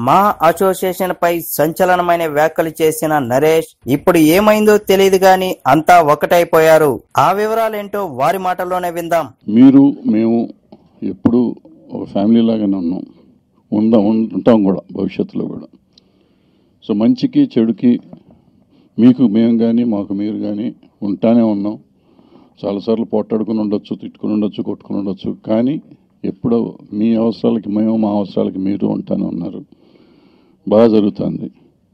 మా అసోసియేషన్ పై సంచలనమైన వ్యాఖ్యలు చేసిన నరేష్ ఇప్పుడు ఏమైందో తెలియదు గాని అంతా ఒకటైపోయారు ఆ వివరాలేంటో వారి మాటల్లోనే విందాం మీరు మేము ఎప్పుడు ఒక ఫ్యామిలీ లాగానే ఉన్నాం ఉందాం ఉంటాం కూడా భవిష్యత్తులో కూడా సో మంచికి చెడుకి మీకు మేము కానీ మాకు మీరు కానీ ఉంటానే ఉన్నాం చాలాసార్లు పోట్లాడుకుని ఉండొచ్చు తిట్టుకుని ఉండొచ్చు కొట్టుకుని ఉండొచ్చు కానీ ఎప్పుడో మీ అవసరాలకి మేము మా అవసరాలకి మీరు ఉంటానే ఉన్నారు బాగా జరుగుతుంది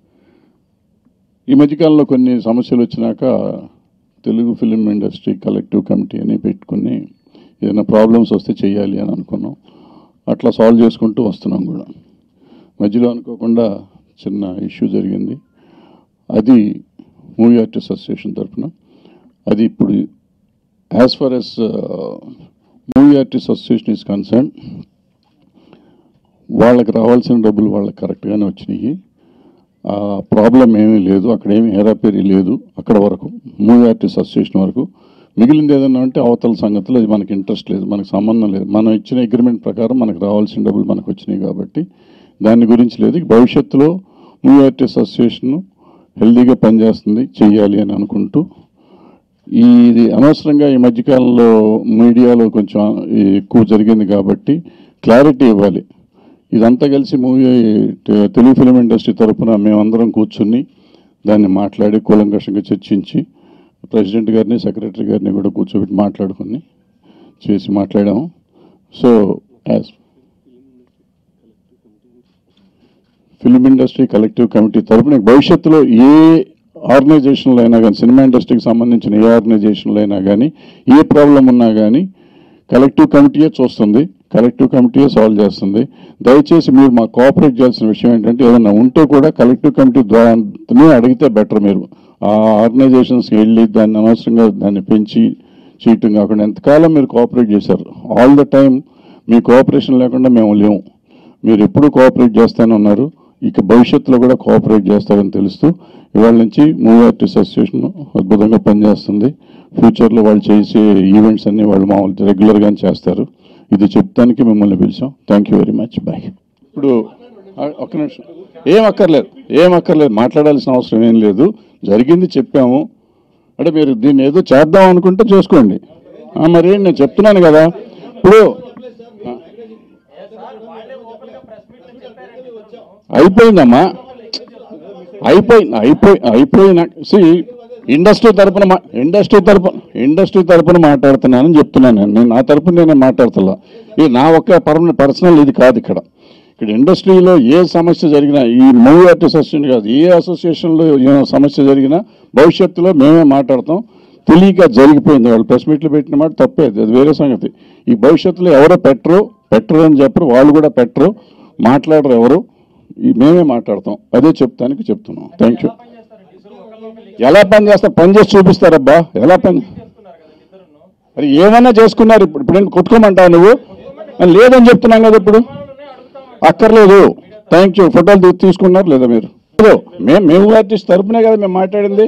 ఈ మధ్యకాలంలో కొన్ని సమస్యలు వచ్చినాక Telugu film industry collective committee అని పెట్టుకుని ఏదైనా ప్రాబ్లమ్స్ వస్తే చేయాలి అని అనుకున్నాం అట్లా సాల్వ్ చేసుకుంటూ వస్తున్నాం కూడా మధ్యలో అనుకోకుండా చిన్న ఇష్యూ జరిగింది అది మూవీ ఆర్టిస్ట్ అసోసియేషన్ తరఫున అది ఇప్పుడు as far as movie artist association is concern వాళ్ళకి రావాల్సిన డబ్బులు వాళ్ళకి కరెక్ట్గానే వచ్చినాయి ఆ ప్రాబ్లం ఏమీ లేదు అక్కడ ఏమీ హేరాపేరీ లేదు అక్కడ వరకు మూవీ ఆర్టిస్ట్ అసోసియేషన్ వరకు మిగిలింది ఏదన్నా అంటే అవతల సంగతులు అది మనకి ఇంట్రెస్ట్ లేదు మనకు సంబంధం లేదు మనం ఇచ్చిన అగ్రిమెంట్ ప్రకారం మనకు రావాల్సిన డబ్బులు మనకు వచ్చినాయి కాబట్టి దాని గురించి లేదు భవిష్యత్తులో మూవీ ఆర్టిస్ట్ అసోసియేషన్ హెల్దీగా పనిచేస్తుంది చెయ్యాలి అని అనుకుంటూ ఈ ఇది అనవసరంగా ఈ మధ్యకాలంలో మీడియాలో కొంచెం ఎక్కువ జరిగింది కాబట్టి క్లారిటీ ఇవ్వాలి ఇదంతా కలిసి మూవీ తె- తెలుగు ఫిలిం ఇండస్ట్రీ తరపున మేమందరం కూర్చుని దాన్ని మాట్లాడి కూలంకషంగా చర్చించి ప్రెసిడెంట్ గారిని సెక్రటరీ గారిని కూడా కూర్చోబెట్టి మాట్లాడుకుని చేసి మాట్లాడాము so as film industry collective committee తరపున భవిష్యత్తులో ఏ ఆర్గనైజేషన్లో అయినా కానీ సినిమా ఇండస్ట్రీకి సంబంధించిన ఏ ఆర్గనైజేషన్లో అయినా కానీ ఏ ప్రాబ్లం ఉన్నా కానీ కలెక్టివ్ కమిటీయే చూస్తుంది కలెక్టివ్ కమిటీయే సాల్వ్ చేస్తుంది దయచేసి మీరు మాకు కోఆపరేట్ చేయాల్సిన విషయం ఏంటంటే ఏదైనా ఉంటే కూడా కలెక్టివ్ కమిటీ ద్వారా అడిగితే బెటర్ మీరు ఆ ఆర్గనైజేషన్స్కి వెళ్ళి దాన్ని అనవసరంగా దాన్ని పెంచి చేయటం కాకుండా ఎంతకాలం మీరు కోఆపరేట్ చేశారు ఆల్ ద టైం మీ కోఆపరేషన్ లేకుండా మేము లేము మీరు ఎప్పుడు కోఆపరేట్ చేస్తూనే ఉన్నారు ఇక భవిష్యత్తులో కూడా కోఆపరేట్ చేస్తారని తెలుస్తూ ఇవాళ నుంచి మూవీ ఆర్టిస్ట్ అసోసియేషన్ అద్భుతంగా పనిచేస్తుంది ఫ్యూచర్లో వాళ్ళు చేసే ఈవెంట్స్ అన్ని వాళ్ళు మామూలు రెగ్యులర్గానే చేస్తారు ఇది చెప్తానికి మిమ్మల్ని పిలిచాం thank you very much bye ఇప్పుడు ఆ, ఒక్క నిమిషం ఏం అక్కర్లేదు ఏం అక్కర్లేదు మాట్లాడాల్సిన అవసరం ఏం లేదు జరిగింది చెప్పాము అంటే మీరు దీన్ని ఏదో చేద్దాం అనుకుంటే చేసుకోండి ఆ, మరి నేను చెప్తున్నాను కదా ఇప్పుడు అయిపోయిందమ్మా అయిపోయింది అయిపోయి అయిపోయిన సి ఇండస్ట్రీ తరపున మా- ఇండస్ట్రీ తరపున ఇండస్ట్రీ తరపున మాట్లాడుతున్నానని చెప్తున్నాను నేను. నేను నా తరపున నేనే మాట్లాడుతున్నా ఇది నా ఒక్క పర్మ పర్సనల్ ఇది కాదు ఇక్కడ ఇక్కడ ఇండస్ట్రీలో ఏ సమస్య జరిగినా ఈ మూవీ ఆర్టిస్ట్ అసోసియేషన్ కాదు ఏ అసోసియేషన్లో ఏ సమస్య జరిగినా భవిష్యత్తులో మేమే మాట్లాడతాం తెలియక జరిగిపోయింది వాళ్ళు ప్రెస్ మీట్లు పెట్టిన మాట తప్పే అది అది వేరే సంగతి ఈ భవిష్యత్తులో ఎవరో పెట్టరు పెట్టరు అని చెప్పరు వాళ్ళు కూడా పెట్టరు మాట్లాడరు ఎవరు ఈ మేమే మాట్లాడతాం అదే చెప్తానికి చెప్తున్నాం థ్యాంక్ యూ ఎలా పని చేస్తారు పని చేసి చూపిస్తారబ్బా ఎలా పని మరి ఏమన్నా చేసుకున్నారు ఇప్పుడు ఇప్పుడు నేను కొట్టుకోమంటావు నువ్వు అని లేదని చెప్తున్నాం కదా ఇప్పుడు అక్కర్లేదు థ్యాంక్ యూ ఫోటోలు తీ- తీసుకున్నారు లేదా మీరు లేదు. మేము మేము ఆర్టిస్ట్ తరపునే కదా మేము మాట్లాడింది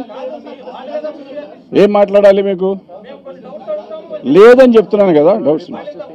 ఏం మాట్లాడాలి మీకు లేదని చెప్తున్నాను కదా డౌట్స్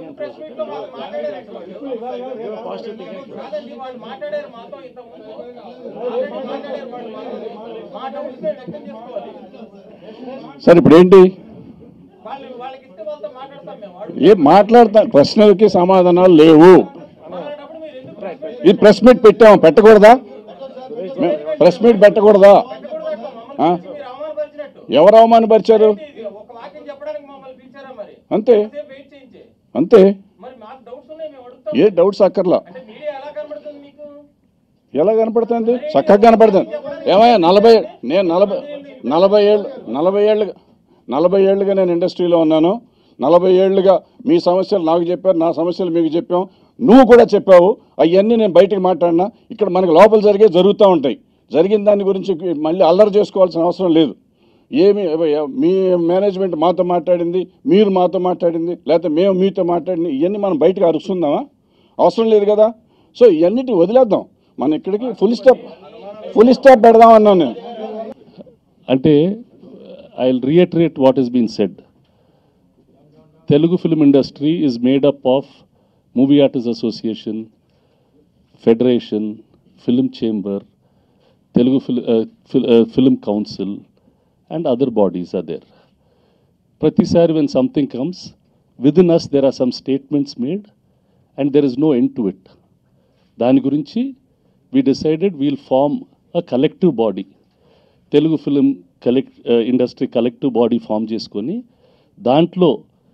కాదండి వాళ్ళు మాట్లాడారు మాతో ఇంతకుముందు ఆల్రెడీ మాట్లాడారు వాళ్ళు మాతో. మా డౌట్స్ మేము వ్యక్తం చేసుకోవాలి సార్ ఇప్పుడు ఏంటి వాళ్ళు వాళ్ళకి ఇస్తే వాళ్ళతో మాట్లాడతాం మేము వాడు ఏం మాట్లాడతా ప్రశ్నలకి సమాధానాలు లేవు మాట్లాడేటప్పుడు మీరు ఎందుకు ఇది ప్రెస్ మీట్ పెట్టాము పెట్టకూడదా ప్రెస్ మీట్ పెట్టకూడదా ఆ? మీరు అవమానపరిచినట్టు ఎవరు అవమానపరిచారు ఇది ఒక వాక్యం చెప్పడానికి మమ్మల్ని పిలిచారా మరి అంతే సేపు వెయిట్ చేయించి అంతే మరి మాకు డౌట్స్ ఉన్నాయి మేము అడుగుతాం ఏ డౌట్స్ అక్కర్లా అంటే మీడియా ఎలా కనబడుతుంది మీకు ఎలా కనపడుతుంది చక్కగా కనపడుతుంది ఏమయ్యా నలభై నేను నలభై నలభై ఏళ్ళు నలభై ఏళ్ళు నలభై ఏళ్ళుగా నేను ఇండస్ట్రీలో ఉన్నాను నలభై ఏళ్ళుగా మీ సమస్యలు నాకు చెప్పారు నా సమస్యలు మీకు చెప్పాం నువ్వు కూడా చెప్పావు అవన్నీ నేను బయటికి మాట్లాడినా ఇక్కడ మనకు లోపల జరిగే జరుగుతూ ఉంటాయి జరిగిన దాని గురించి మళ్ళీ అల్లరి చేసుకోవాల్సిన అవసరం లేదు ఏమి మీ మేనేజ్మెంట్ మాతో మాట్లాడింది మీరు మాతో మాట్లాడింది లేకపోతే మేము మీతో మాట్లాడింది ఇవన్నీ మనం బయటకు అరుస్తుందామా అవసరం లేదు కదా సో ఇవన్నిటి వదిలేద్దాం మనం ఇక్కడికి ఫుల్ స్టాప్ ఫుల్ స్టాప్ పెడదాం అన్నాను నేను అంటే I reiterate what is been said Telugu film industry is made up of movie artist association federation Film Chamber, Telugu Fil- uh, Fil- uh, Film Council, and other bodies are there. Pratisari, when something comes, within us there are some statements made, and there is no end to it. దాని గురించి we decided we'll form a collective body. Telugu film collect industry collective body form చేసుకొని దాంట్లో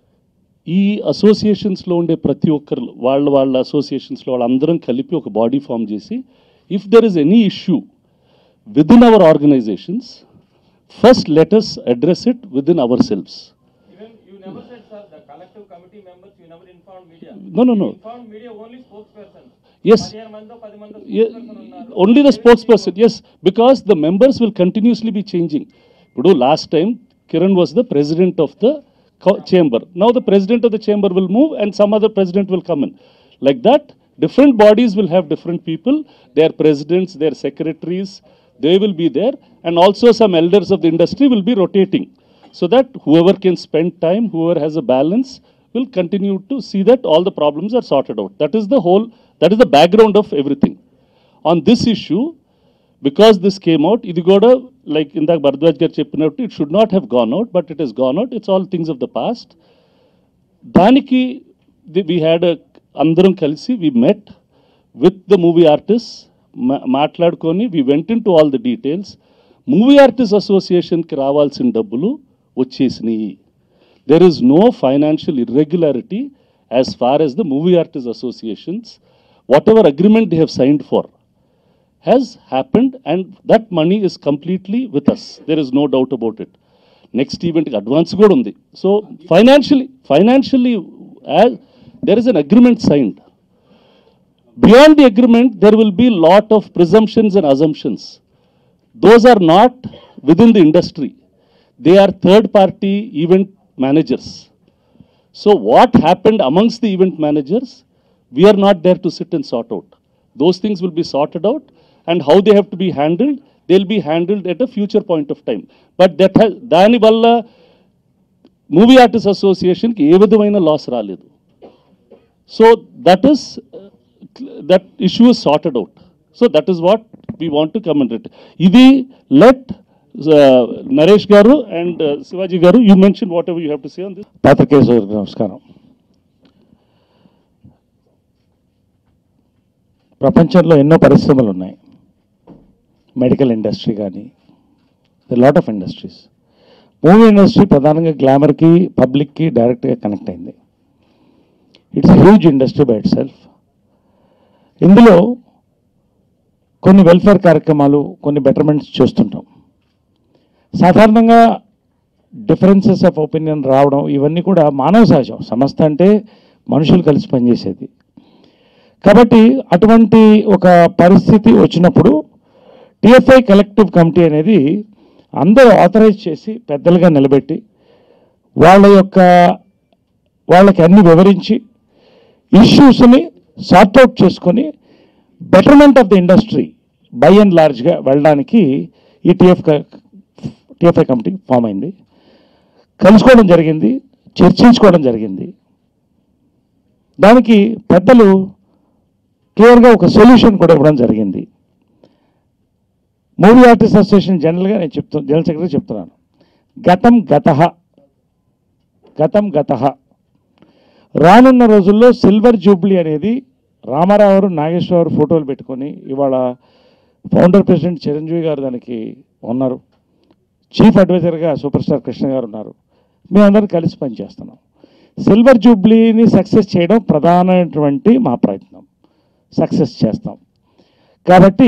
ఈ అసోసియేషన్స్లో ఉండే ప్రతి ఒక్కరు వాళ్ళ వాళ్ళ అసోసియేషన్స్లో వాళ్ళందరం కలిపి ఒక బాడీ ఫామ్ చేసి if there is any issue with in our organisations first letters address it with in our selves Even you never said, sir, the collective committee members, you never informed media. No, no, no. You informed media only spokesperson. Yes. పదిహేను మందో పది మందో Yeah, spokesperson ఉన్నారు. only the spokesperson, yes, because the members will continuously be changing. ఇప్పుడు last time, Kiran was the president of the co- chamber. Now the president of the chamber will move and some other president will come in. Like that, different bodies will have different people, their presidents, their secretaries, they will be there, and also some elders of the industry will be rotating. So that whoever can spend time, whoever has a balance, will continue to see that all the problems are sorted out. That is the whole, that is the background of everything. On this issue, because this came out ఇది కూడా like ఇందాక భరద్వాజ్ గారు చెప్పినట్టు it should not have gone out but it is gone out it's all things of the past దానికి we had అందరం కలిసి we met with the movie artist మాట్లాడుకొని we went in to all the details movie artist అసోసియేషన్కి రావాల్సిన డబ్బులు వచ్చేసినాయి there is no financial irregularity as far as the movie artists associations whatever agreement they have signed for has happened and that money is completely with us there is no doubt about it next ఈవెంట్కి advance కూడా ఉంది so financially financially there is an agreement signed beyond the agreement there will be lot of presumptions and assumptions those are not within the industry. They are third party event managers. So, what happened amongst the event managers, we are not there to sit and sort out. Those things will be sorted out, and how they have to be handled, they'll be handled at a future point of time. But that has, దాని వల్ల movie artist అసోసియేషన్కి ఏ విధమైన loss రాలేదు so that is that issue is sorted out so that is what we want to comment ఇది let Naresh garu and Shivaji garu you mention whatever you have to say on this పాత్రికేయ సోదరులకు నమస్కారం ప్రపంచంలో ఎన్నో పరిశ్రమలు ఉన్నాయి మెడికల్ ఇండస్ట్రీ కానీ lot of industries movie industry ప్రధానంగా గ్లామర్కి పబ్లిక్కి డైరెక్ట్గా కనెక్ట్ అయింది it's huge industry by itself ఇందులో కొన్ని వెల్ఫేర్ కార్యక్రమాలు కొన్ని బెటర్మెంట్స్ చూస్తుంటాం సాధారణంగా డిఫరెన్సెస్ ఆఫ్ ఒపీనియన్ రావడం ఇవన్నీ కూడా మానవ సహజం సంస్థ అంటే మనుషులు కలిసి పనిచేసేది కాబట్టి అటువంటి ఒక పరిస్థితి వచ్చినప్పుడు టిఎఫ్ఐ కలెక్టివ్ కమిటీ అనేది అందరూ ఆథరైజ్ చేసి పెద్దలుగా నిలబెట్టి వాళ్ళ యొక్క వాళ్ళకి అన్ని వివరించి ఇష్యూస్ని సార్ట్అవుట్ చేసుకొని betterment of the industry by and లార్జ్గా వెళ్ళడానికి ఈ టిఎఫ్ టిఎఫ్ఐ కమిటీ ఫామ్ అయింది కలుసుకోవడం జరిగింది చర్చించుకోవడం జరిగింది దానికి పెద్దలు క్లియర్గా ఒక సొల్యూషన్ కూడా ఇవ్వడం జరిగింది మూవీ ఆర్టిస్ట్ అసోసియేషన్ జనరల్గా నేను చెప్తు జనరల్ సెక్రటరీ చెప్తున్నాను గతం గత గతం గత రానున్న రోజుల్లో సిల్వర్ జూబ్లీ అనేది రామారావు గారు నాగేశ్వరరావు ఫోటోలు పెట్టుకొని ఇవాళ ఫౌండర్ ప్రెసిడెంట్ చిరంజీవి గారు దానికి ఉన్నారు చీఫ్ అడ్వైజర్గా సూపర్ స్టార్ కృష్ణ గారు ఉన్నారు మేమందరం కలిసి పనిచేస్తున్నాం సిల్వర్ జూబ్లీని సక్సెస్ చేయడం ప్రధానమైనటువంటి మా ప్రయత్నం సక్సెస్ చేస్తాం కాబట్టి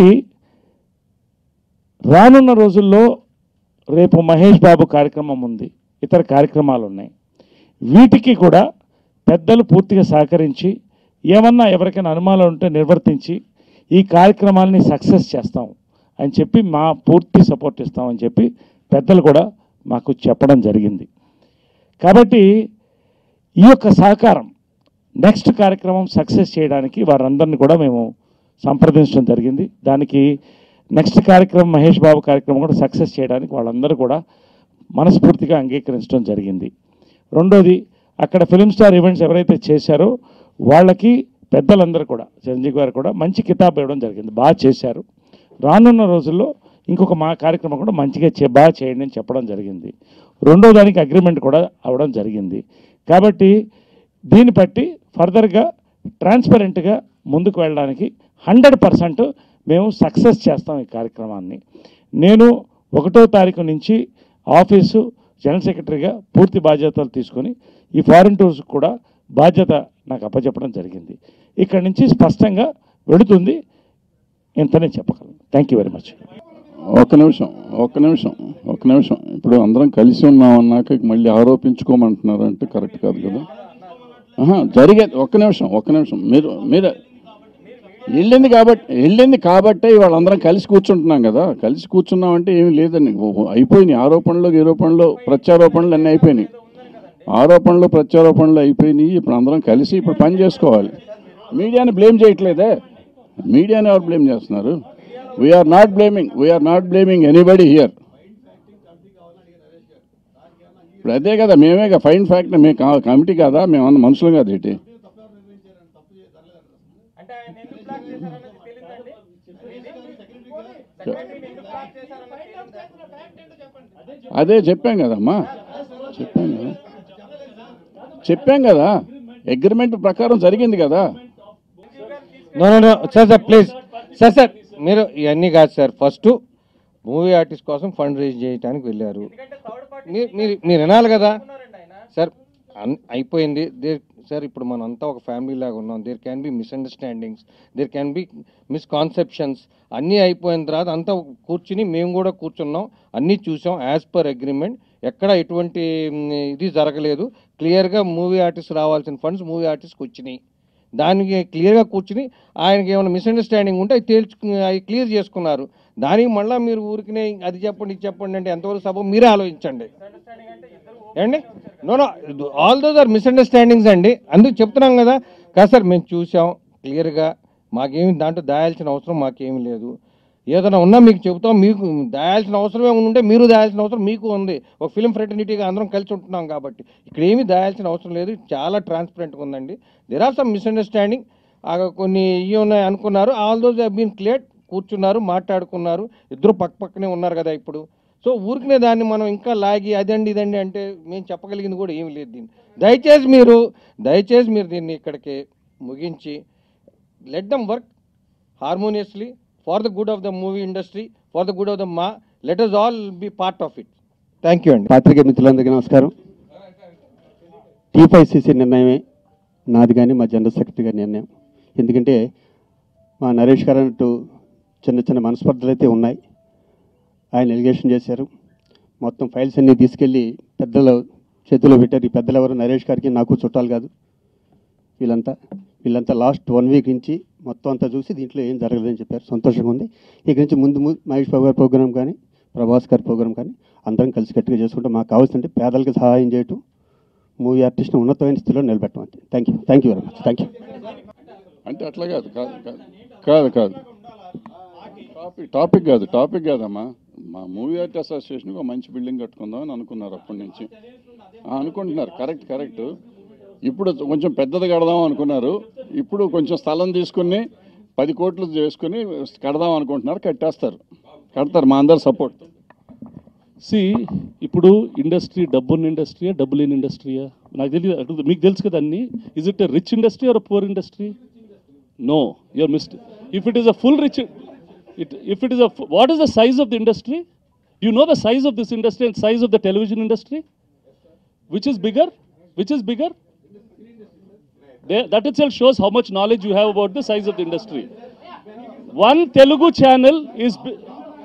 రానున్న రోజుల్లో రేపు మహేష్ బాబు కార్యక్రమం ఉంది ఇతర కార్యక్రమాలు ఉన్నాయి వీటికి కూడా పెద్దలు పూర్తిగా సహకరించి ఏమన్నా ఎవరికైనా అనుమానాలు ఉంటే నిర్వర్తించి ఈ కార్యక్రమాలని సక్సెస్ చేస్తాం అని చెప్పి మా పూర్తి సపోర్ట్ ఇస్తామని చెప్పి పెద్దలు కూడా మాకు చెప్పడం జరిగింది కాబట్టి ఈ యొక్క సహకారం నెక్స్ట్ కార్యక్రమం సక్సెస్ చేయడానికి వారందరిని కూడా మేము సంప్రదించడం జరిగింది దానికి నెక్స్ట్ కార్యక్రమం మహేష్ బాబు కార్యక్రమం కూడా సక్సెస్ చేయడానికి వాళ్ళందరూ కూడా మనస్ఫూర్తిగా అంగీకరించడం జరిగింది రెండోది అక్కడ ఫిలిం స్టార్ ఈవెంట్స్ ఎవరైతే చేశారో వాళ్ళకి పెద్దలందరూ కూడా చిరంజీవి గారు కూడా మంచి కితాబ్ ఇవ్వడం జరిగింది బాగా చేశారు రానున్న రోజుల్లో ఇంకొక మా కార్యక్రమం కూడా మంచిగా చే బాగా చేయండి అని చెప్పడం జరిగింది రెండో దానికి అగ్రిమెంట్ కూడా అవ్వడం జరిగింది కాబట్టి దీన్ని బట్టి ఫర్దర్గా ట్రాన్స్పరెంట్గా ముందుకు వెళ్ళడానికి హండ్రెడ్ పర్సెంట్ మేము సక్సెస్ చేస్తాం ఈ కార్యక్రమాన్ని నేను ఒకటో తారీఖు నుంచి ఆఫీసు జనరల్ సెక్రటరీగా పూర్తి బాధ్యతలు తీసుకొని ఈ ఫారిన్ టూర్స్ కూడా బాధ్యత నాకు అప్పచెప్పడం జరిగింది ఇక్కడి నుంచి స్పష్టంగా వెళుతుంది ఇంతనే చెప్పగలను థ్యాంక్ యూ వెరీ మచ్ ఒక్క నిమిషం ఒక్క నిమిషం ఒక్క నిమిషం ఇప్పుడు అందరం కలిసి ఉన్నాం అన్నాక మళ్ళీ ఆరోపించుకోమంటున్నారు అంటే కరెక్ట్ కాదు కదా ఆహా, జరిగేది ఒక్క నిమిషం ఒక్క నిమిషం మీరు మీరు వెళ్ళింది కాబట్టి వెళ్ళింది కాబట్టే వాళ్ళందరం కలిసి కూర్చుంటున్నాం కదా కలిసి కూర్చున్నాం అంటే ఏమీ లేదండి ఓ- అయిపోయినాయి ఆరోపణలు ఆరోపణలు ప్రత్యారోపణలు అన్నీ అయిపోయినాయి ఆరోపణలు ప్రత్యారోపణలు అయిపోయినాయి ఇప్పుడు అందరం కలిసి ఇప్పుడు పని చేసుకోవాలి మీడియాని బ్లేమ్ చేయట్లేదే మీడియాని ఎవరు బ్లేమ్ చేస్తున్నారు we are not blaming we are not blaming anybody here ఇప్పుడు అదే కదా మేమే కదా ఫైన్ ఫ్యాక్ట్ మేము కా- కమిటీ కాదా మేమన్నా మనుషులు కాదు ఇటు అంటే ఆయన ఎందుకు బ్లాక్ చేశారన్నది తెలియదండి సెక్రటరీని ఎందుకు బ్లాక్ చేశారన్నది తెలియదా అదే చెప్పాం కదమ్మా చెప్పాం కదా చెప్పాం కదా అగ్రిమెంట్ ప్రకారం జరిగింది కదా no no no sir sir please sir sir మీరు ఇవన్నీ కాదు సార్ ఫస్ట్ మూవీ ఆర్టిస్ట్ కోసం ఫండ్ రేజ్ చేయడానికి వెళ్ళారు ఎందుకంటే థర్డ్ పార్టీ మీరు మీరు మీరు వినాలి కదా ఉన్నారండి ఆయన సార్ అన్- అయిపోయింది దేర్ సార్ ఇప్పుడు మనం అంతా ఒక ఫ్యామిలీ లాగా ఉన్నాం there can be misunderstandings there can be misconceptions అన్నీ అయిపోయిన తర్వాత అంతా కూర్చుని మేము కూడా కూర్చున్నాం అన్నీ చూసాం యాజ్ పర్ అగ్రిమెంట్ ఎక్కడ ఎటువంటి మ్, ఇది జరగలేదు క్లియర్గా మూవీ ఆర్టిస్ట్ రావాల్సిన ఫండ్స్ మూవీ ఆర్టిస్ట్కి వచ్చినాయి దానికి క్లియర్గా కూర్చుని ఆయనకి ఏమైనా మిస్అండర్స్టాండింగ్ ఉంటే అవి తేల్చు అవి క్లియర్ చేసుకున్నారు దానికి మళ్ళీ మీరు ఊరికినే అది చెప్పండి ఇది చెప్పండి అంటే ఎంతవరకు సభ మీరే ఆలోచించండి ఏమండి no no all those are misunderstandings అండి అందుకు చెప్తున్నాం కదా కాదు సార్ మేము చూసాం క్లియర్గా మాకేమి దాంట్లో దాయాల్సిన అవసరం మాకేమీ లేదు ఏదైనా ఉన్నా మీకు చెబుతాం మీకు దాయాల్సిన అవసరం ఏమి ఉంటే మీరు దాయాల్సిన అవసరం మీకు ఉంది ఒక ఫిలిం ఫ్రెటర్నిటీగా అందరం కలిసి ఉంటున్నాం కాబట్టి ఇక్కడ ఏమీ దాయాల్సిన అవసరం లేదు చాలా ట్రాన్స్పరెంట్గా ఉందండి దెర్ ఆర్ సమ్ మిస్అండర్స్టాండింగ్ కొన్ని ఇవి ఉన్నాయి అనుకున్నారు ఆల్ దోస్ బీన్ క్లియర్ కూర్చున్నారు మాట్లాడుకున్నారు ఇద్దరు పక్క పక్కనే ఉన్నారు కదా ఇప్పుడు సో ఊరికనే దాన్ని మనం ఇంకా లాగి అదండి ఇదండి అంటే మేము చెప్పగలిగింది కూడా ఏమీ లేదు దీన్ని దయచేసి మీరు దయచేసి మీరు దీన్ని ఇక్కడికి ముగించి let them work harmoniously for the good of the movie industry for the good of the MAA let us all be part of it thank you అండి పాత్రికేయ మిత్రులందరికీ నమస్కారం టీ ఫైవ్ సీసీ నిర్ణయమే నాది కానీ మా జనరల్ సెక్రటరీ గారి నిర్ణయం ఎందుకంటే మా నరేష్ గారు అన్నట్టు చిన్న చిన్న మనస్పర్ధలు అయితే ఉన్నాయి ఆయన ఎలిగేషన్ చేశారు మొత్తం ఫైల్స్ అన్నీ తీసుకెళ్ళి పెద్దల చేతిలో పెట్టారు ఈ పెద్దలు ఎవరు నరేష్ గారికి నాకు చుట్టాలు కాదు వీళ్ళంతా వీళ్ళంతా లాస్ట్ వన్ వీక్ నుంచి మొత్తం అంతా చూసి దీంట్లో ఏం జరగలేదని చెప్పారు సంతోషంగా ఉంది ఇక నుంచి ముందు ముందు మహేష్ బాబు గారి ప్రోగ్రామ్ కానీ ప్రభాస్ గారి ప్రోగ్రామ్ కానీ అందరం కలిసి గట్టిగా చేసుకుంటే మాకు కావాల్సింటే పేదలకు సహాయం చేయటం మూవీ ఆర్టిస్ట్ని ఉన్నతమైన స్థితిలో నిలబెట్టడం అంతే thank you thank you very much thank you అంటే అట్లా కాదు కాదు కాదు కాదు కాదు టాపిక్ టాపిక్ కాదు టాపిక్ కాదమ్మా మా మూవీ ఆర్ట్ అసోసియేషన్కి ఒక మంచి బిల్డింగ్ కట్టుకుందాం అని అనుకున్నారు అప్పటి నుంచి ఆ, అనుకుంటున్నారు కరెక్ట్ కరెక్ట్ ఇప్పుడు కొంచెం పెద్దది కడదాం అనుకున్నారు ఇప్పుడు కొంచెం స్థలం తీసుకుని పది కోట్లు చేసుకుని కడదాం అనుకుంటున్నారు కట్టేస్తారు కడతారు మా అందరు సపోర్ట్ సి ఇప్పుడు ఇండస్ట్రీ డబ్బున్న ఇండస్ట్రీయా డబ్బు లేని ఇండస్ట్రీయా నాకు తెలియదు అటు- మీకు తెలుసు కదా అన్ని is it a rich industry or poor industry no your mist if it is a full rich it if it is a what is the size of the industry you know the size of this industry and size of the television industry which is bigger which is bigger that itself shows how much knowledge you have about the size of the industry. One Telugu channel is. bi-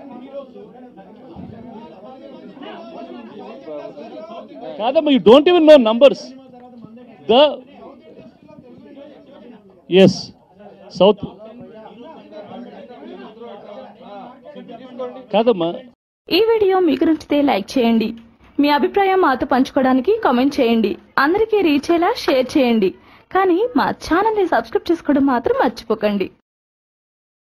Kadamba, you don't even know numbers. The yes, South. Kadamba. ఈ video మీకు నచ్చితే like చేయండి మీ అభిప్రాయం మాతో పంచుకోవడానికి comment చేయండి అందరికీ reach అయ్యేలా షేర్ చేయండి కానీ మా ఛానల్ని సబ్స్క్రైబ్ చేసుకోవడం మాత్రం మర్చిపోకండి